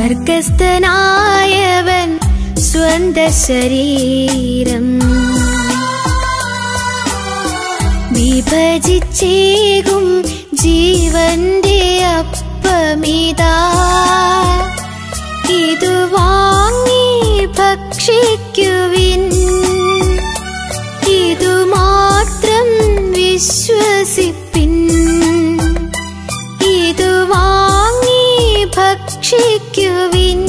സ്വർഗസ്ഥനായവൻ സ്വന്ത ശരീരം വിഭജിച്ചേകും ജീവന്റെ അപ്പമിതാ ഇതു വാങ്ങി ഭക്ഷിക്കുവിൻ ഇതു മാത്രം വിശ്വസിപ്പിൻ ഇതു വാങ്ങി ഭക്ഷിക്കുവിൻ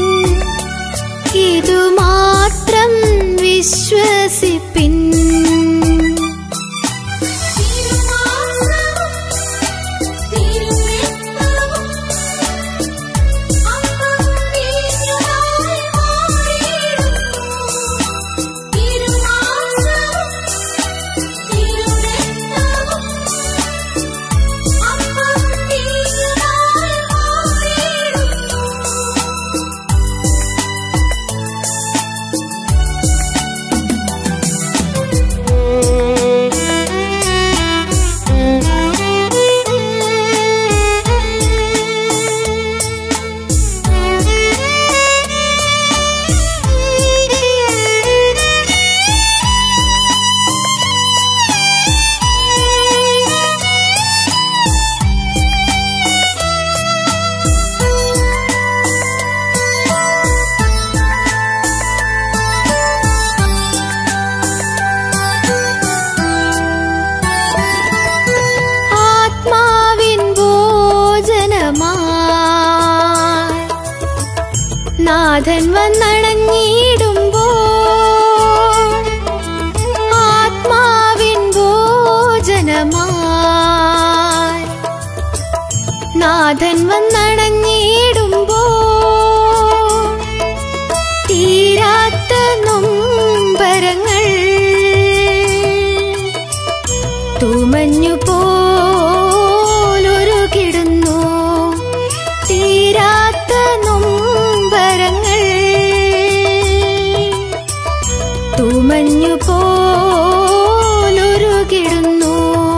ഇതു മാത്രം വിശ്വസിപ്പിൻ ആത്മാവിൻ ഭോജനമായി നാഥൻ വന്നണഞ്ഞിടുമ്പോൾ ആത്മാവിൻ ഭോജനമായി നാഥൻ വന്നണഞ്ഞിടുമ്പോൾ തീരാത്ത നൊമ്പരങ്ങൾ തൂമഞ്ഞു പോലൊരു കിടുന്നു തീരാത്ത നൊമ്പരങ്ങൾ തൂമഞ്ഞു പോലൊരു കിടുന്നു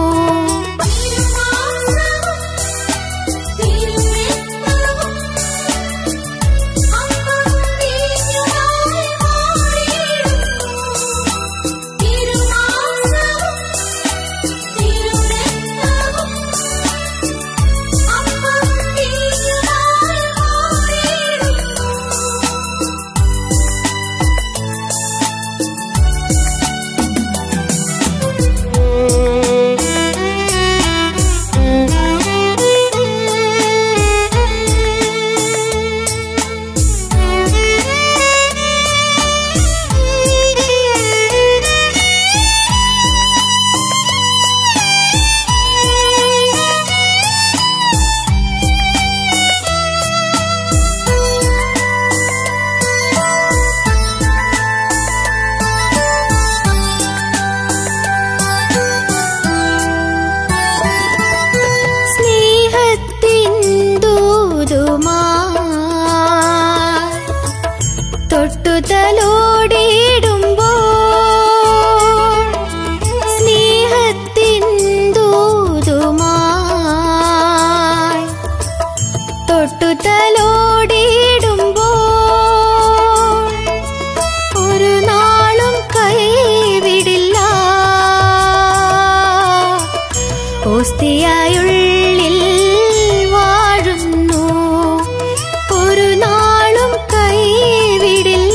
സ്നേഹത്തിൻ ദൂതുമാ തൊട്ടു തലോടിയിടുമ്പോൾ സ്നേഹത്തിൻ ദൂതുമായി തൊട്ടു തലോടിയിടുമ്പോൾ ഒരു നാളും കൈവിടില്ല ഓസ്തിയായുള്ളിൽ വാഴുന്നു ഒരു നാളും കൈവിടില്ല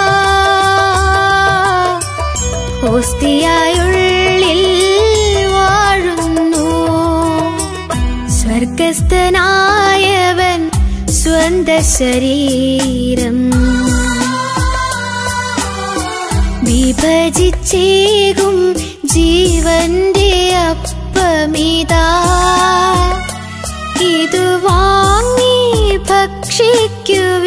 ഓസ്തിയായുള്ളിൽ വാഴുന്നു സ്വർഗസ്ഥനായവൻ സ്വന്ത ശരീരം വിഭജിച്ചേകും ജീവന്റെ അപ്പമിതാ ഇതു വാങ്ങി ഭക്ഷിക്കുവിൻ